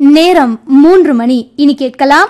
நேரம் மூன்று மணி இனி கேட்கலாம்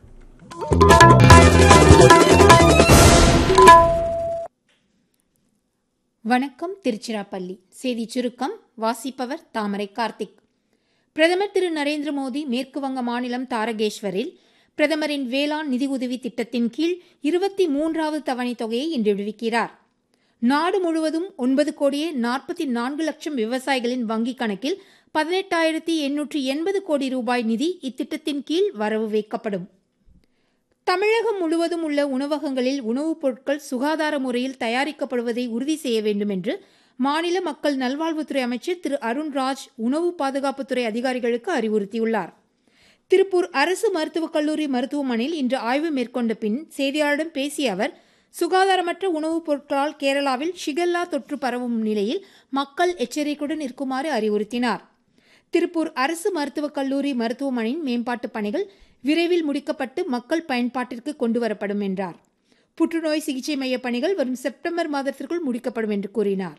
வணக்கம் திருச்சிராப்பள்ளி செய்தி சுருக்கம் வாசிப்பவர் தாமரை கார்த்திக் பிரதமர் திரு நரேந்திர மோடி மேற்கு வங்க மாநிலம் தாரகேஸ்வரில் பிரதமரின் வேளாண் நிதி உதவி திட்டத்தின் கீழ் இருபத்தி மூன்றாவது தவணை தொகையை இன்று விடுவிக்கிறார் நாடு முழுவதும் ஒன்பது கோடியே நாற்பத்தி நான்கு லட்சம் விவசாயிகளின் வங்கிக் கணக்கில் பதினெட்டாயிரத்தி எண்ணூற்றி எண்பது கோடி ரூபாய் நிதி இத்திட்டத்தின் கீழ் வரவு வைக்கப்படும் தமிழகம் முழுவதும் உள்ள உணவகங்களில் உணவுப் பொருட்கள் சுகாதார முறையில் தயாரிக்கப்படுவதை உறுதி செய்ய வேண்டும் என்று மாநில மக்கள் நல்வாழ்வுத்துறை அமைச்சர் திரு அருண்ராஜ் உணவு பாதுகாப்புத்துறை அதிகாரிகளுக்கு அறிவுறுத்தியுள்ளார் திருப்பூர் அரசு மருத்துவக் கல்லூரி மருத்துவமனையில் இன்று ஆய்வு மேற்கொண்ட பின் செய்தியாளரிடம் பேசிய அவர் சுகாதாரமற்ற உணவுப் பொருட்களால் கேரளாவில் ஷிகல்லா தொற்று பரவும் நிலையில் மக்கள் எச்சரிக்கையுடன் இருக்குமாறு அறிவுறுத்தினார் திருப்பூர் அரசு மருத்துவக் கல்லூரி மருத்துவமனையின் மேம்பாட்டுப் பணிகள் விரைவில் முடிக்கப்பட்டு மக்கள் பயன்பாட்டிற்கு கொண்டுவரப்படும் என்றார் புற்றுநோய் சிகிச்சை மைய பணிகள் வரும் செப்டம்பர் மாதத்திற்குள் முடிக்கப்படும் என்று கூறினார்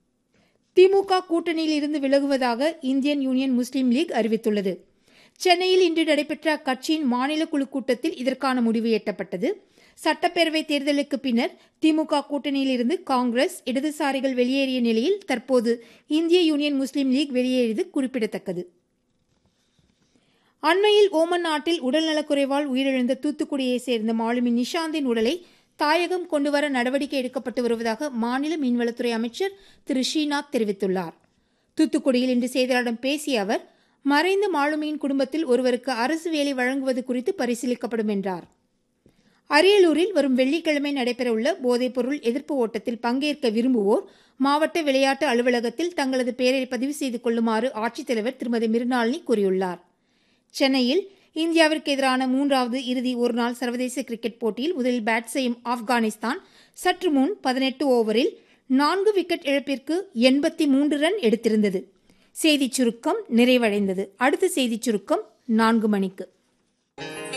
திமுக கூட்டணியில் இருந்து விலகுவதாக இந்தியன் யூனியன் முஸ்லீம் லீக் அறிவித்துள்ளது சென்னையில் இன்று நடைபெற்ற அக்கட்சியின் மாநில குழு கூட்டத்தில் இதற்கான முடிவு எட்டப்பட்டது சட்டப்பேரவை தேர்தலுக்கு பின்னர் திமுக கூட்டணியில் இருந்து காங்கிரஸ் இடதுசாரிகள் வெளியேறிய நிலையில் தற்போது இந்திய யூனியன் முஸ்லீம் லீக் வெளியேறியது குறிப்பிடத்தக்கது அண்மையில் ஓமன் நாட்டில் உடல்நலக்குறைவால் உயிரிழந்த தூத்துக்குடியைச் சேர்ந்த மாலுமி நிஷாந்தின் உடலை தாயகம் கொண்டுவர நடவடிக்கை எடுக்கப்பட்டு வருவதாக மாநில மீன்வளத்துறை அமைச்சர் திரு ஸ்ரீநாத் தெரிவித்துள்ளார் தூத்துக்குடியில் இன்று செய்தியாளர்களிடம் பேசிய அவர் மறைந்த மாலுமியின் குடும்பத்தில் ஒருவருக்கு அரசு வேலை வழங்குவது குறித்து பரிசீலிக்கப்படும் என்றார் அரியலூரில் வரும் வெள்ளிக்கிழமை நடைபெறவுள்ள போதைப்பொருள் எதிர்ப்பு ஓட்டத்தில் பங்கேற்க விரும்புவோர் மாவட்ட விளையாட்டு அலுவலகத்தில் தங்களது பெயரை பதிவு செய்து கொள்ளுமாறு ஆட்சித்தலைவர் திருமதி மிருனாளினி கூறியுள்ளார் சென்னையில் இந்தியாவிற்கு எதிரான மூன்றாவது இறுதி ஒருநாள் சர்வதேச கிரிக்கெட் போட்டியில் முதலில் பேட் செய்யும் ஆப்கானிஸ்தான் சற்று முன் பதினெட்டு ஓவரில் நான்கு விக்கெட் இழப்பிற்கு எண்பத்தி மூன்று ரன் எடுத்திருந்தது செய்திச் சுருக்கம் நிறைவடைந்தது அடுத்த செய்திச் சுருக்கம் நான்கு மணிக்கு